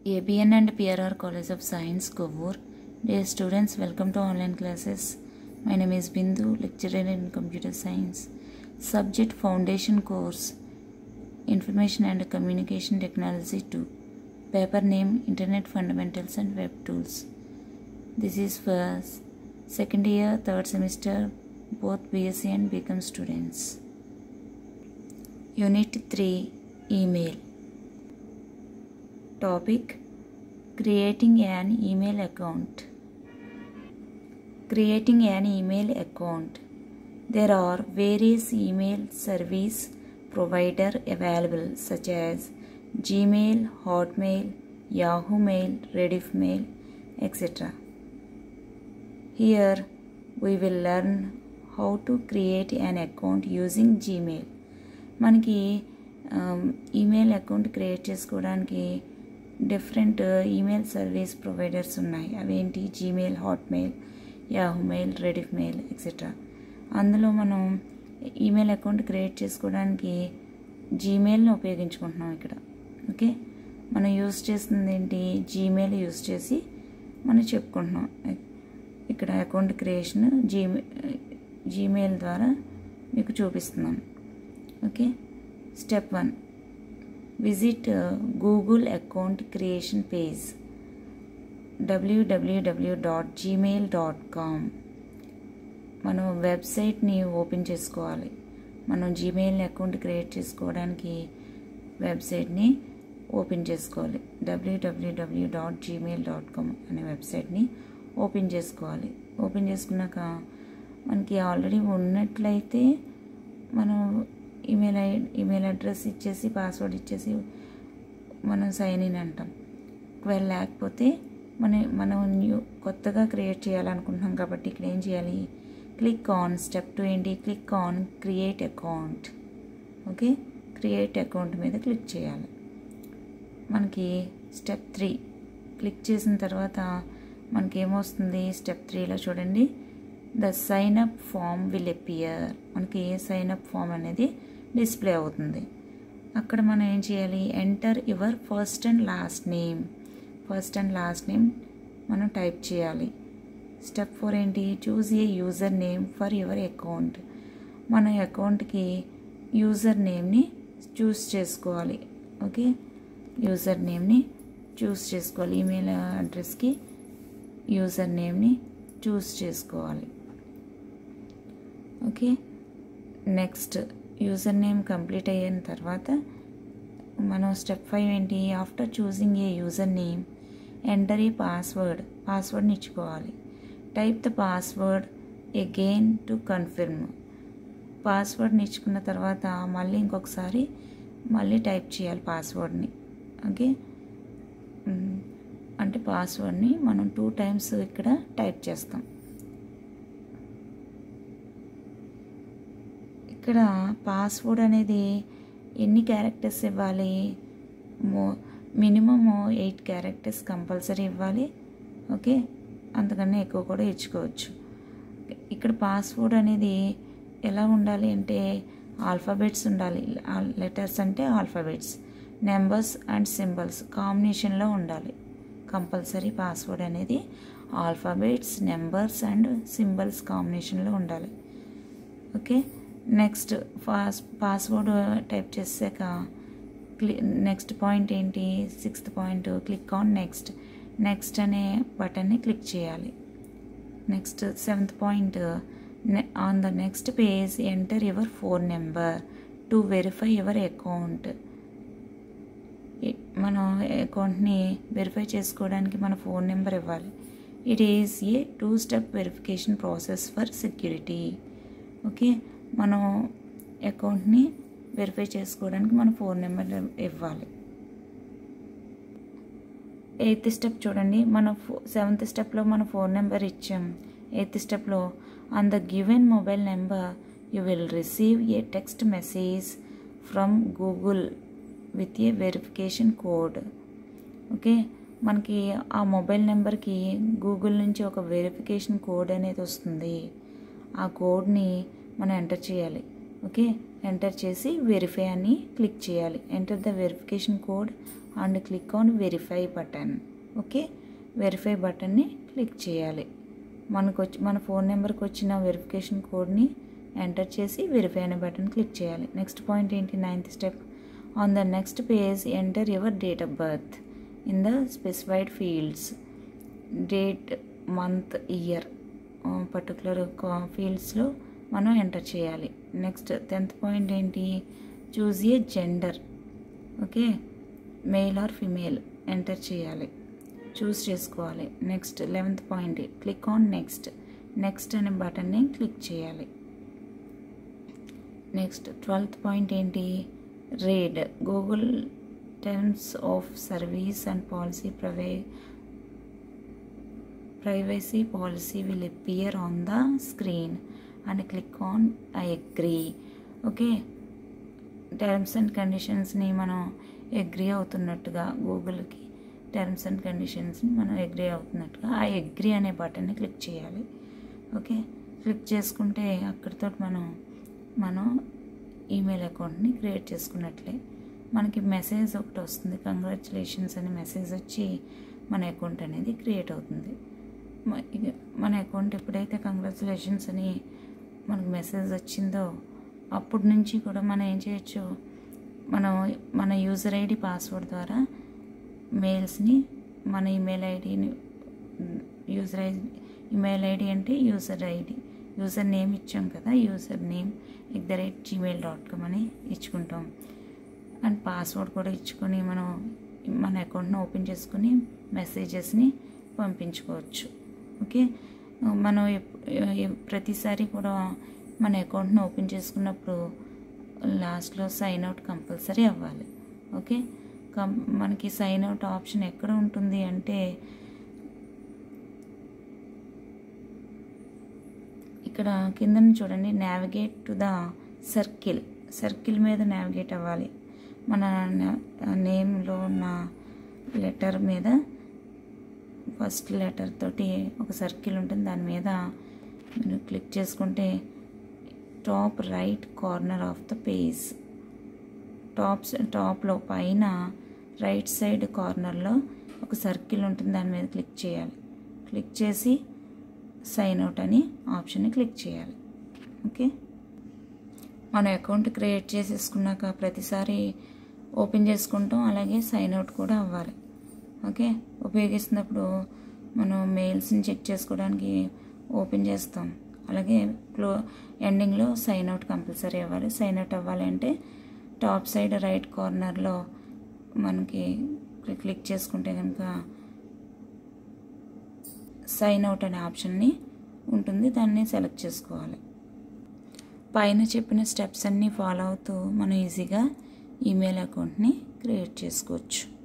ABN and PRR College of Science, Kovur. Dear students, welcome to online classes. My name is Bindu, lecturer in computer science. Subject Foundation course, Information and Communication Technology 2. Paper name Internet Fundamentals and Web Tools. This is for second year, third semester, both BSc and BCom students. Unit 3 Email. Topic Creating an email account. Creating an email account. There are various email service provider available such as Gmail, Hotmail, Yahoo Mail, Rediff Mail, etc. Here we will learn how to create an account using Gmail. మనకి email account create చేసుకోవడానికి different email service providers ఉన్నాయి అవేంటి Gmail Hotmail Yahoo mail Rediff mail etcetera అందులో మనం email account create చేసుకోవడానికి జీమెయిల్ని ఉపయోగించుకుంటున్నాం ఇక్కడ okay మనం use చేస్తుంది ఏంటి జీమెయిల్ యూస్ చేసి మనం చెప్పుకుంటున్నాం ఇక్కడ అకౌంట్ క్రియేషన్ జీమె జీమెయిల్ ద్వారా మీకు చూపిస్తున్నాను okay step one visit Google account creation page డబ్ల్యూడబ్ల్యూడబ్ల్యూ డాట్ జీమెయిల్ డాట్ కామ్ మనం వెబ్సైట్ని ఓపెన్ చేసుకోవాలి మనం జీమెయిల్ అకౌంట్ క్రియేట్ చేసుకోవడానికి వెబ్సైట్ని ఓపెన్ చేసుకోవాలి WWW dot Gmail dot com అనే వెబ్సైట్ని ఓపెన్ చేసుకోవాలి ఓపెన్ చేసుకున్నాక మనకి ఆల్రెడీ ఉన్నట్లయితే మనం ఈమెయిల్ ఐ ఈమెయిల్ అడ్రస్ ఇచ్చేసి పాస్వర్డ్ ఇచ్చేసి మనం సైన్ ఇన్ అంటాం ఒకవేళ లేకపోతే మన మనం న్యూ కొత్తగా క్రియేట్ చేయాలనుకుంటున్నాం కాబట్టి ఇక్కడ ఏం చేయాలి క్లిక్ ఆన్ స్టెప్ టూ ఏంటి click on create account okay create account మీద క్లిక్ చేయాలి మనకి స్టెప్ త్రీ క్లిక్ చేసిన తర్వాత మనకి ఏమొస్తుంది స్టెప్ త్రీలో చూడండి the sign up form will appear మనకి ఏ సైన్ అప్ ఫామ్ అనేది డిస్ప్లే అవుతుంది అక్కడ మనం ఏం చేయాలి enter your first and last name first and last name మనం టైప్ చేయాలి స్టెప్ ఫోర్ ఏంటి choose a user name for your account మన అకౌంట్కి యూజర్ నేమ్ని చూస్ చేసుకోవాలి ఓకే యూజర్ నేమ్ని చూస్ చేసుకోవాలి ఈమెయిల్ అడ్రస్కి యూజర్ నేమ్ని చూస్ చేసుకోవాలి okay next user name complete అయిన తర్వాత మనం స్టెప్ ఫైవ్ ఏంటి after choosing a user name enter a password పాస్వర్డ్ని ఇచ్చుకోవాలి type the password again to confirm పాస్వర్డ్ని ఇచ్చుకున్న తర్వాత మళ్ళీ ఇంకొకసారి మళ్ళీ టైప్ చేయాలి పాస్వర్డ్ని ఓకే అంటే పాస్వర్డ్ని మనం టూ టైమ్స్ ఇక్కడ టైప్ చేస్తాం ఇక్కడ పాస్వర్డ్ అనేది ఎన్ని క్యారెక్టర్స్ ఇవ్వాలి మో మినిమము ఎయిట్ క్యారెక్టర్స్ కంపల్సరీ ఇవ్వాలి ఓకే అంతకన్నా ఎక్కువ కూడా ఇచ్చుకోవచ్చు ఇక్కడ పాస్వర్డ్ అనేది ఎలా ఉండాలి అంటే ఆల్ఫాబెట్స్ ఉండాలి లెటర్స్ అంటే ఆల్ఫాబెట్స్ నెంబర్స్ అండ్ సింబల్స్ కాంబినేషన్లో ఉండాలి కంపల్సరీ పాస్వర్డ్ అనేది ఆల్ఫాబెట్స్ నెంబర్స్ అండ్ సింబల్స్ కాంబినేషన్లో ఉండాలి okay next pass password type చేసాక క్లి నెక్స్ట్ పాయింట్ ఏంటి sixth point click on next next అనే బటన్ని క్లిక్ చేయాలి next seventh point on the next page enter your phone number to verify your account మనం అకౌంట్ని వెరిఫై చేసుకోవడానికి మన ఫోన్ నెంబర్ ఇవ్వాలి it is a two step verification process for security okay మనం అకౌంట్ని వెరిఫై చేసుకోవడానికి మన ఫోన్ నెంబర్ ఇవ్వాలి ఎయిత్ స్టెప్ చూడండి మన ఫో సెవెంత్ స్టెప్లో మన ఫోన్ నెంబర్ ఇచ్చాం ఎయిత్ స్టెప్లో on the given mobile number you will receive a text message from Google with a verification code okay మనకి ఆ మొబైల్ నెంబర్కి గూగుల్ నుంచి ఒక వెరిఫికేషన్ కోడ్ అనేది వస్తుంది ఆ కోడ్ని మనం ఎంటర్ చేయాలి ఓకే ఎంటర్ చేసి వెరిఫై అని క్లిక్ చేయాలి enter the verification code and click on verify button okay verify బటన్ని క్లిక్ చేయాలి మనకు వచ్చి మన ఫోన్ నెంబర్కి వచ్చిన వెరిఫికేషన్ కోడ్ని ఎంటర్ చేసి వెరిఫై అనే బటన్ క్లిక్ చేయాలి నెక్స్ట్ పాయింట్ ఏంటి ninth step on the next page enter your date of birth in the specified fields date month year particular ఫీల్డ్స్లో మనం ఎంటర్ చేయాలి నెక్స్ట్ టెన్త్ పాయింట్ ఏంటి choose a gender okay male or female enter చేయాలి choose చేసుకోవాలి next eleventh point click on next next అనే బటన్ని click చేయాలి next twelfth point ఏంటి read Google terms of service and policy ప్రవే privacy policy will appear on the screen and click on I agree okay terms and కండిషన్స్ని మనం agree అవుతున్నట్టుగా గూగుల్కి terms and కండిషన్స్ని మనం అగ్రీ అవుతున్నట్టుగా ఆ అగ్రీ అనే బటన్ని క్లిక్ చేయాలి ఓకే క్లిక్ చేసుకుంటే అక్కడితో మనం మనం ఈమెయిల్ అకౌంట్ని క్రియేట్ చేసుకున్నట్లే మనకి మెసేజ్ ఒకటి వస్తుంది కంగ్రాచులేషన్స్ అనే మెసేజ్ వచ్చి మన అకౌంట్ అనేది క్రియేట్ అవుతుంది మ- ఇక మన అకౌంట్ ఎప్పుడైతే కంగ్రాచులేషన్స్ అని మనకు మెసేజ్ వచ్చిందో అప్పటి నుంచి కూడా మనం ఏం చేయొచ్చు మనం మన యూజర్ ఐడి పాస్వర్డ్ ద్వారా మెయిల్స్ని మన ఈమెయిల్ ఐడిని యూజర్ ఐడి ఈమెయిల్ ఐడి అంటే యూజర్ ఐడి యూజర్ నేమ్ ఇచ్చాం కదా user name at the rate Gmail dot com అని ఇచ్చుకుంటాం అండ్ పాస్వర్డ్ కూడా ఇచ్చుకొని మనం మన అకౌంట్ని ఓపెన్ చేసుకుని మెసేజెస్ని పంపించుకోవచ్చు ఓకే మనం ఎప్- ఎ- ప్రతిసారి కూడా మన అకౌంట్ని ఓపెన్ చేసుకున్నప్పుడు లాస్ట్లో సైన్ అవుట్ కంపల్సరీ అవ్వాలి ఓకే కం మనకి సైన్ అవుట్ ఆప్షన్ ఎక్కడ ఉంటుంది అంటే ఇక్కడ కింద చూడండి navigate to the circle circle మీద నావిగేట్ అవ్వాలి మన నేమ్లో ఉన్న లెటర్ మీద ఫస్ట్ లెటర్ తోటి ఒక సర్కిల్ ఉంటుంది దాని మీద మీరు క్లిక్ చేసుకుంటే top right corner of the page tops టాప్లో పైన రైట్ సైడ్ కార్నర్లో ఒక సర్కిల్ ఉంటుంది దాని మీద క్లిక్ చేయాలి క్లిక్ చేసి సైన్ అవుట్ అని ఆప్షన్ని క్లిక్ చేయాలి ఓకే మన అకౌంట్ క్రియేట్ చేసేసుకున్నాక ప్రతిసారి ఓపెన్ చేసుకుంటాం అలాగే సైన్ అవుట్ కూడా అవ్వాలి ఓకే ఉపయోగిస్తున్నప్పుడు మనం మెయిల్స్ని చెక్ చేసుకోవడానికి ఓపెన్ చేస్తాం అలాగే క్లో ఎండింగ్లో సైన్ అవుట్ కంపల్సరీ అవ్వాలి సైన్ అవుట్ అవ్వాలి అంటే టాప్ సైడ్ రైట్ కార్నర్లో మనకి క్లిక్ చేసుకుంటే కనుక సైన్ అవుట్ అనే ఆప్షన్ని ఉంటుంది దాన్ని సెలెక్ట్ చేసుకోవాలి పైన చెప్పిన స్టెప్స్ అన్నీ ఫాలో అవుతూ మనం ఈజీగా ఈమెయిల్ అకౌంట్ని క్రియేట్ చేసుకోవచ్చు